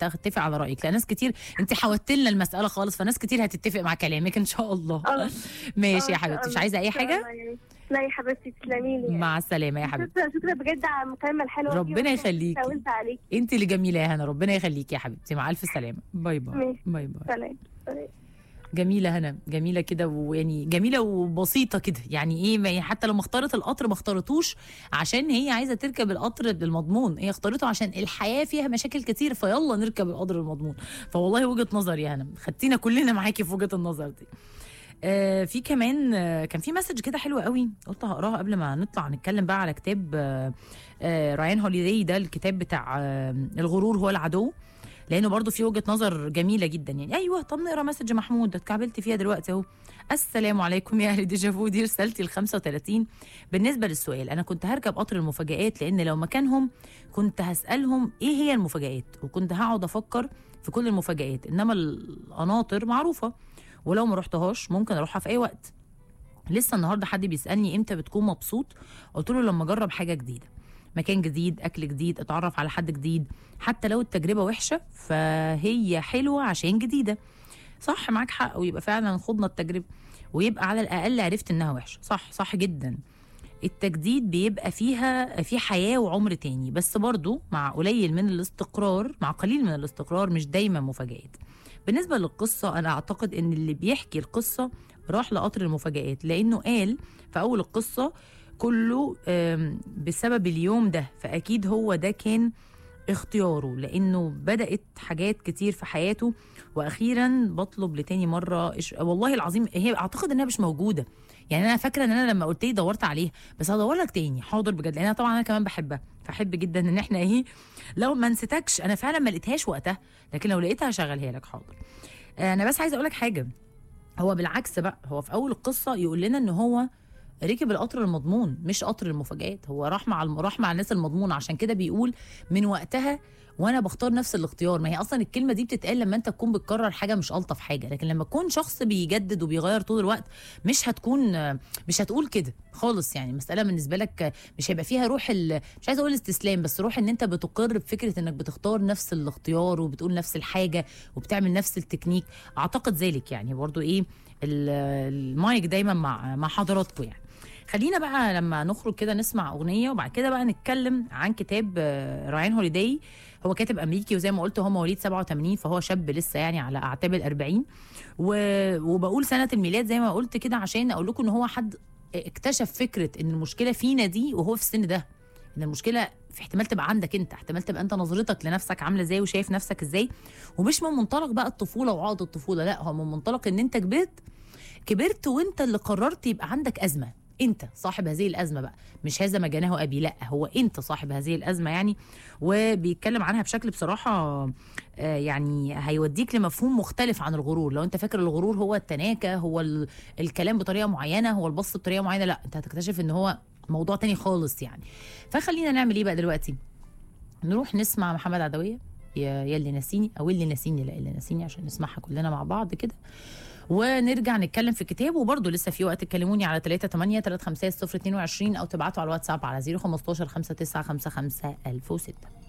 اتفق على رايك لان ناس كتير انت حودت لنا المساله خالص فناس كتير هتتفق مع كلامك ان شاء الله آه. ماشي يا آه، حبيبتي مش آه، عايزه اي إن شاء حاجه الله يعني. لا يا حبيبتي تسلمي لي مع السلامه يا حبيبتي شكرا شكرا بجد على المكالمه الحلوه دي ربنا وأنا يخليكي. ساولت عليك انت اللي جميله يا هنا ربنا يخليكي يا حبيبتي مع الف سلامه باي باي ماشي. باي باي سلام سلام جميله هنا جميله كده ويعني جميله وبسيطه كده يعني ايه ما حتى لما اختارت القطر ما اختارتوش عشان هي عايزه تركب القطر المضمون هي اختارته عشان الحياه فيها مشاكل كتير فيلا نركب القطر المضمون فوالله وجهه نظر يا هنا خدتينا كلنا معاكي في وجهه النظر دي آه في كمان آه كان في مسج كده حلوه قوي قلت هقراها قبل ما نطلع نتكلم بقى على كتاب آه آه رايان هوليداي ده الكتاب بتاع آه الغرور هو العدو لانه برضو في وجهه نظر جميله جدا يعني ايوه طب نقرا مسج محمود اتكعبلت فيها دلوقتي اهو السلام عليكم يا اهل ديجافو دي رسالتي ال 35 بالنسبه للسؤال انا كنت هركب قطر المفاجآت لان لو مكانهم كنت هسالهم ايه هي المفاجآت وكنت هقعد افكر في كل المفاجآت انما القناطر معروفه ولو ما رحتهاش ممكن اروحها في اي وقت لسه النهارده حد بيسالني امتى بتكون مبسوط قلت له لما اجرب حاجه جديده مكان جديد اكل جديد اتعرف على حد جديد حتى لو التجربه وحشه فهي حلوه عشان جديده صح معاك حق ويبقى فعلا خضنا التجربه ويبقى على الاقل عرفت انها وحشه صح صح جدا التجديد بيبقى فيها في حياه وعمر تاني بس برضو مع قليل من الاستقرار مع قليل من الاستقرار مش دايما مفاجآت بالنسبه للقصه انا اعتقد ان اللي بيحكي القصه راح لقطر المفاجآت لانه قال في اول القصه كله آم، بسبب اليوم ده فاكيد هو ده كان اختياره لانه بدات حاجات كتير في حياته واخيرا بطلب لتاني مره إش... والله العظيم هي اعتقد انها مش موجوده يعني انا فاكره ان انا لما قلت لي دورت عليها بس هدور لك تاني حاضر بجد لان انا طبعا انا كمان بحبها فاحب جدا ان احنا ايه لو ما نسيتكش انا فعلا ما لقيتهاش وقتها لكن لو لقيتها هشغلها لك حاضر انا بس عايزه اقول لك حاجه هو بالعكس بقى هو في اول القصه يقول لنا ان هو ركب القطر المضمون مش قطر المفاجآت هو راح مع الم... راح مع الناس المضمونه عشان كده بيقول من وقتها وانا بختار نفس الاختيار ما هي اصلا الكلمه دي بتتقال لما انت تكون بتكرر حاجه مش الطف حاجه لكن لما تكون شخص بيجدد وبيغير طول الوقت مش هتكون مش هتقول كده خالص يعني المساله بالنسبه لك مش هيبقى فيها روح ال... مش عايزه اقول استسلام بس روح ان انت بتقر بفكره انك بتختار نفس الاختيار وبتقول نفس الحاجه وبتعمل نفس التكنيك اعتقد ذلك يعني برضو ايه ال- المايك دايما مع مع حضراتكم يعني خلينا بقى لما نخرج كده نسمع اغنيه وبعد كده بقى نتكلم عن كتاب آه، رايان هوليداي هو كاتب امريكي وزي ما قلت هو مواليد 87 فهو شاب لسه يعني على اعتاب ال 40 و... وبقول سنه الميلاد زي ما قلت كده عشان اقول لكم ان هو حد اكتشف فكره ان المشكله فينا دي وهو في السن ده ان المشكله في احتمال تبقى عندك انت احتمال تبقى انت نظرتك لنفسك عامله ازاي وشايف نفسك ازاي ومش من منطلق بقى الطفوله وعقد الطفوله لا هو من منطلق ان انت كبرت كبرت وانت اللي قررت يبقى عندك ازمه انت صاحب هذه الازمه بقى مش هذا ما جناه ابي لا هو انت صاحب هذه الازمه يعني وبيتكلم عنها بشكل بصراحه آه، يعني هيوديك لمفهوم مختلف عن الغرور لو انت فاكر الغرور هو التناكه هو ال- الكلام بطريقه معينه هو البص بطريقه معينه لا انت هتكتشف ان هو موضوع تاني خالص يعني فخلينا نعمل ايه بقى دلوقتي نروح نسمع محمد عدويه يا يا اللي ناسيني او اللي ناسيني لا اللي ناسيني عشان نسمعها كلنا مع بعض كده ونرجع نتكلم في الكتاب وبرضه لسه في وقت تكلموني على 3 8 3 5 0 22 او تبعتوا على الواتساب على 015 5 9 5 5 1006